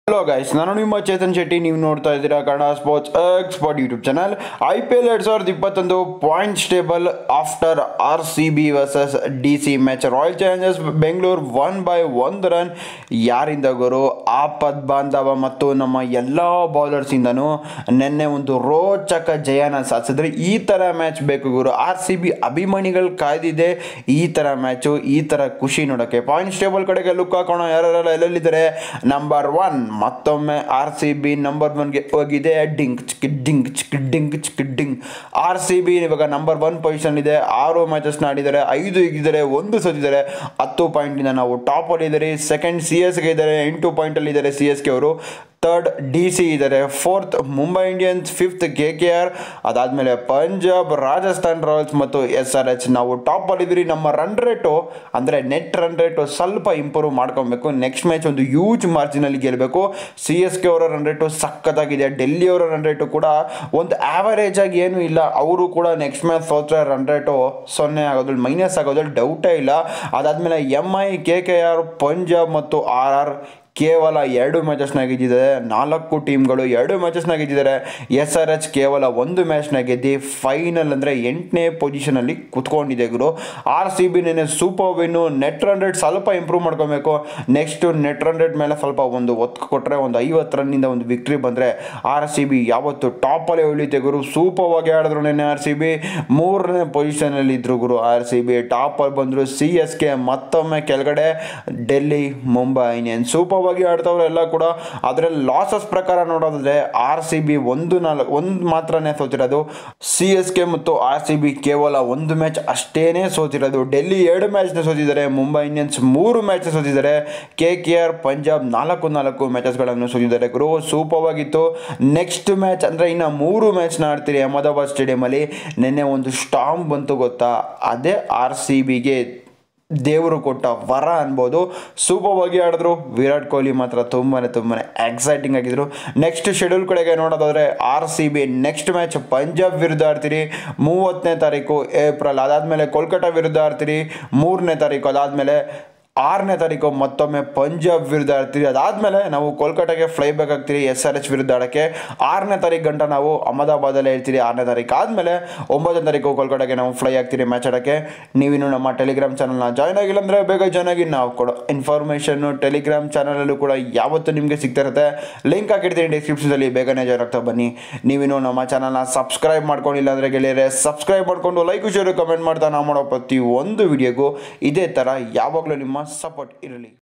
hello guys ನಾನು ನಿಮ್ಮ ಚೇತನ್ ಶೆಟ್ಟಿ ನೀವು ನೋಡ್ತಾ ಇದ್ದೀರಾ Kannada sports expert YouTube channel I P L ಎರಡು ಸಾವಿರದ ಇಪ್ಪತ್ತೊಂದು point table after R C B versus D C match royal challengers Bengaluru one by ಒಂದು ರನ್ ಯಾರಿಂದ ಗುರು ಆಪದ್ ಬಾಂಧವ ಮತ್ತು ನಮ್ಮ ಎಲ್ಲ ಬೌಲರ್ಸಿಂದನೂ ನಿನ್ನೆ ಒಂದು ರೋಚಕ ಜಯನ ಸಾಧಿಸಿದ್ರೆ ಈ ಥರ ಮ್ಯಾಚ್ ಬೇಕು ಗುರು ಆರ್ ಸಿ ಬಿ ಅಭಿಮಾನಿಗಳು ಕಾಯ್ದಿದೆ ಈ ಥರ ಮ್ಯಾಚು ಈ ಥರ ಖುಷಿ ನೋಡೋಕ್ಕೆ ಪಾಯಿಂಟ್ ಸ್ಟೇಬಲ್ ಕಡೆಗೆ ಲುಕ್ ಹಾಕೋಣ ಯಾರೆಲ್ಲ ಎಲ್ಲೆಲ್ಲಿದ್ದಾರೆ ನಂಬರ್ ಒನ್ ಮತ್ತೊಮ್ಮೆ ಆರ್ ಸಿ ಬಿ ನಂಬರ್ ಒನ್ಗೆ ಹೋಗಿದೆ ಡಿಂಗ್ ಚಿಕ್ ಡಿಂಗ್ ಚಿಕ್ ಡಿಂಗ್ ಚಿಕ್ ಡಿಂಗ್ ಆರ್ ಸಿ ಬಿ ಇವಾಗ ನಂಬರ್ ಒನ್ ಪೊಸಿಷನ್ ಇದೆ ಆರು ಮ್ಯಾಚಸ್ನ ಆಡಿದ್ದಾರೆ ಐದು ಇದ್ದಾರೆ ಒಂದು ಸೋತಿದ್ದಾರೆ ಹತ್ತು ಪಾಯಿಂಟಿಂದ ನಾವು ಟಾಪಲ್ಲಿ ಇದ್ದಾರೆ ಸೆಕೆಂಡ್ ಸಿ ಎಸ್ ಗೆ ಇದ್ದಾರೆ ಎಂಟು ಪಾಯಿಂಟಲ್ಲಿ ಇದ್ದಾರೆ ಸಿ ಎಸ್ ಕೆ ಅವರು ಥರ್ಡ್ ಡಿ ಸಿ ಇದ್ದಾರೆ fourth Mumbai Indians fifth K K R ಅದಾದಮೇಲೆ ಪಂಜಾಬ್ ರಾಜಸ್ಥಾನ್ ರಾಯಲ್ಸ್ ಮತ್ತು ಎಸ್ ಆರ್ ಎಚ್ ನಾವು ಟಾಪಲ್ಲಿದ್ದೀರಿ ನಮ್ಮ ರನ್ ರೇಟು ಅಂದರೆ ನೆಟ್ ರನ್ ರೇಟು ಸ್ವಲ್ಪ ಇಂಪ್ರೂವ್ ಮಾಡ್ಕೊಬೇಕು ನೆಕ್ಸ್ಟ್ ಮ್ಯಾಚ್ ಒಂದು ಹ್ಯೂಜ್ ಮಾರ್ಜಿನಲ್ಲಿ ಗೆಲ್ಲಬೇಕು ಸಿ ಎಸ್ ಕೆ ಅವರ ರನ್ ರೇಟು ಸಖತ್ತಾಗಿದೆ ಡೆಲ್ಲಿ ಅವರ ರನ್ ರೇಟು ಕೂಡ ಒಂದು ಆವರೇಜ್ ಆಗಿ ಏನೂ ಇಲ್ಲ ಅವರು ಕೂಡ ನೆಕ್ಸ್ಟ್ ಮ್ಯಾಚ್ ಸೋತ್ರೆ ರನ್ ರೇಟು ಸೊನ್ನೆ ಆಗೋದ್ರಲ್ಲಿ ಮೈನಸ್ ಆಗೋದ್ರಲ್ಲಿ ಡೌಟೇ ಇಲ್ಲ ಅದಾದಮೇಲೆ M I K K R Punjab ಮತ್ತು ಆರ್ ಆರ್ ಕೇವಲ ಎರಡು ಮ್ಯಾಚಸ್ನ ಗೆದ್ದಿದ್ದಾರೆ ನಾಲ್ಕು ಟೀಮ್ಗಳು ಎರಡು ಮ್ಯಾಚಸ್ನ ಗೆದ್ದಿದ್ದಾರೆ ಎಸ್ ಆರ್ ಎಚ್ ಕೇವಲ ಒಂದು ಮ್ಯಾಚ್ನ ಗೆದ್ದು ಫೈನಲ್ ಅಂದರೆ ಎಂಟನೇ ಪೊಸಿಷನಲ್ಲಿ ಕುತ್ಕೊಂಡಿದೆ ಗುರು ಆರ್ ಸಿ ಬಿ ನೆನೆ super win net run rate ಸ್ವಲ್ಪ ಇಂಪ್ರೂವ್ ಮಾಡ್ಕೊಬೇಕು ನೆಕ್ಸ್ಟ್ ನೆಟ್ ರನ್ ರೇಟ್ ಮೇಲೆ ಸ್ವಲ್ಪ ಒಂದು ಒತ್ತು ಕೊಟ್ಟರೆ ಒಂದು ಐವತ್ತು ರನ್ನಿಂದ ಒಂದು ವಿಕ್ಟ್ರಿ ಬಂದರೆ ಆರ್ ಸಿ ಬಿ ಯಾವತ್ತು ಟಾಪಲ್ಲೇ ಉಳಿತೆ ಗುರು ಸೂಪರ್ ಆಗಿ ಆಡಿದ್ರು ನೆನೆ ಆರ್ ಸಿ ಬಿ ಮೂರನೇ ಪೊಸಿಷನಲ್ಲಿ ಇದ್ರು ಗುರು ಆರ್ ಸಿ ಬಿ ಟಾಪಲ್ಲಿ ಬಂದರು ಸಿ ಎಸ್ ಕೆ ಮತ್ತೊಮ್ಮೆ ಕೆಳಗಡೆ ಡೆಲ್ಲಿ ಮುಂಬೈ ಇಂಡಿಯನ್ ಸೂಪರ್ ಆಗಿ ಆಡ್ತವ್ರು ಎಲ್ಲ ಕೂಡ ಅದರಲ್ಲಿ ಲಾಸಸ್ ಪ್ರಕಾರ ನೋಡೋದಾದ್ರೆ ಆರ್ ಸಿ ಬಿ ಒಂದು ನಾಲ್ಕು ಒಂದು ಮಾತ್ರನೇ ಸೋತಿರೋದು ಸಿ ಎಸ್ ಕೆ ಮತ್ತು ಆರ್ ಸಿ ಬಿ ಕೇವಲ ಒಂದು ಮ್ಯಾಚ್ ಅಷ್ಟೇನೆ ಸೋತಿರೋದು ಡೆಲ್ಲಿ ಎರಡು ಮ್ಯಾಚ್ನ ಸೋತಿದ್ದಾರೆ ಮುಂಬೈ ಇಂಡಿಯನ್ಸ್ ಮೂರು ಮ್ಯಾಚ್ ಸೋತಿದ್ದಾರೆ ಕೆ ಕೆ ಆರ್ ಪಂಜಾಬ್ ನಾಲ್ಕು ನಾಲ್ಕು ಮ್ಯಾಚಸ್ಗಳನ್ನು ಸೋತಿದ್ದಾರೆ ಗುರು ಸೂಪರ್ ಆಗಿತ್ತು ನೆಕ್ಸ್ಟ್ ಮ್ಯಾಚ್ ಅಂದರೆ ಇನ್ನು ಮೂರು ಮ್ಯಾಚ್ನ ಆಡ್ತೀರಿ ಅಹಮದಾಬಾದ್ ಸ್ಟೇಡಿಯಮಲ್ಲಿ ನಿನ್ನೆ ಒಂದು ಸ್ಟಾಮ್ ಬಂತು ಗೊತ್ತಾ ಅದೇ ಆರ್ ಸಿ ಬಿಗೆ ದೇವರು ಕೊಟ್ಟ ವರ ಅನ್ಬೋದು ಸೂಪರ್ವಾಗಿ ಆಡಿದ್ರು ವಿರಾಟ್ ಕೊಹ್ಲಿ ಮಾತ್ರ ತುಂಬಾ ತುಂಬಾ ಎಕ್ಸೈಟಿಂಗ್ ಆಗಿದ್ರು ನೆಕ್ಸ್ಟ್ ಶೆಡ್ಯೂಲ್ ಕಡೆಗೆ ನೋಡೋದಾದ್ರೆ R C B next match Punjab ವಿರುದ್ಧ ಆಡ್ತೀರಿ ಮೂವತ್ತನೇ ತಾರೀಕು ಏಪ್ರಿಲ್ ಅದಾದಮೇಲೆ ಕೋಲ್ಕತ್ತಾ ವಿರುದ್ಧ ಆಡ್ತೀರಿ ಮೂರನೇ ತಾರೀಕು ಅದಾದಮೇಲೆ ಆರನೇ ತಾರೀಕು ಮತ್ತೊಮ್ಮೆ ಪಂಜಾಬ್ ವಿರುದ್ಧ ಆಡ್ತೀರಿ ಅದಾದಮೇಲೆ ನಾವು ಕೋಲ್ಕತ್ತಾಗೆ ಫ್ಲೈ ಬ್ಯಾಕ್ ಆಗ್ತೀರಿ ಎಸ್ ಆರ್ ಎಚ್ ವಿರುದ್ಧ ಆಡೋಕ್ಕೆ ಆರನೇ ತಾರೀಕು ಗಂಟ ನಾವು ಅಹಮದಾಬಾದಲ್ಲೇ ಹೇಳ್ತೀರಿ ಆರನೇ ತಾರೀಕು ಆದಮೇಲೆ ಒಂಬತ್ತನೇ ತಾರೀಕು ಕೋಲ್ಕತ್ತಾಗೆ ನಾವು ಫ್ಲೈ ಆಗ್ತೀರಿ ಮ್ಯಾಚ್ ಆಡೋಕ್ಕೆ ನೀವಿನ್ನು ನಮ್ಮ ಟೆಲಿಗ್ರಾಮ್ ಚಾನಲ್ನ ಜಾಯ್ನ್ ಆಗಿಲ್ಲ ಅಂದರೆ ಬೇಗ ಜಾಯ್ನ್ ಆಗಿ ನಾವು ಕೊಡೋ ಇನ್ಫಾರ್ಮೇಷನ್ನು ಟೆಲಿಗ್ರಾಮ್ ಚಾನಲಲ್ಲೂ ಕೂಡ ಯಾವತ್ತೂ ನಿಮಗೆ ಸಿಗ್ತಾ ಇರುತ್ತೆ ಲಿಂಕ್ ಹಾಕಿರ್ತೀನಿ ಡಿಸ್ಕ್ರಿಪ್ಷನಲ್ಲಿ ಬೇಗನೆ ಜಾಯ್ನ್ ಆಗ್ತಾ ಬನ್ನಿ ನೀವಿನ್ನು ನಮ್ಮ ಚಾನಲ್ನ ಸಬ್ಸ್ಕ್ರೈಬ್ ಮಾಡ್ಕೊಂಡಿಲ್ಲ ಅಂದರೆ ಗೆಳೆಯರೆ ಸಬ್ಸ್ಕ್ರೈಬ್ ಮಾಡಿಕೊಂಡು ಲೈಕ್ ಶೇರು ಕಮೆಂಟ್ ಮಾಡ್ತಾ ನಾವು ಮಾಡೋ ಪ್ರತಿ ಒಂದು ವಿಡಿಯೋಗೂ ಇದೇ ಥರ ಯಾವಾಗಲೂ ನಿಮ್ಮ ಸಪೋರ್ಟ್ ಇರಲಿ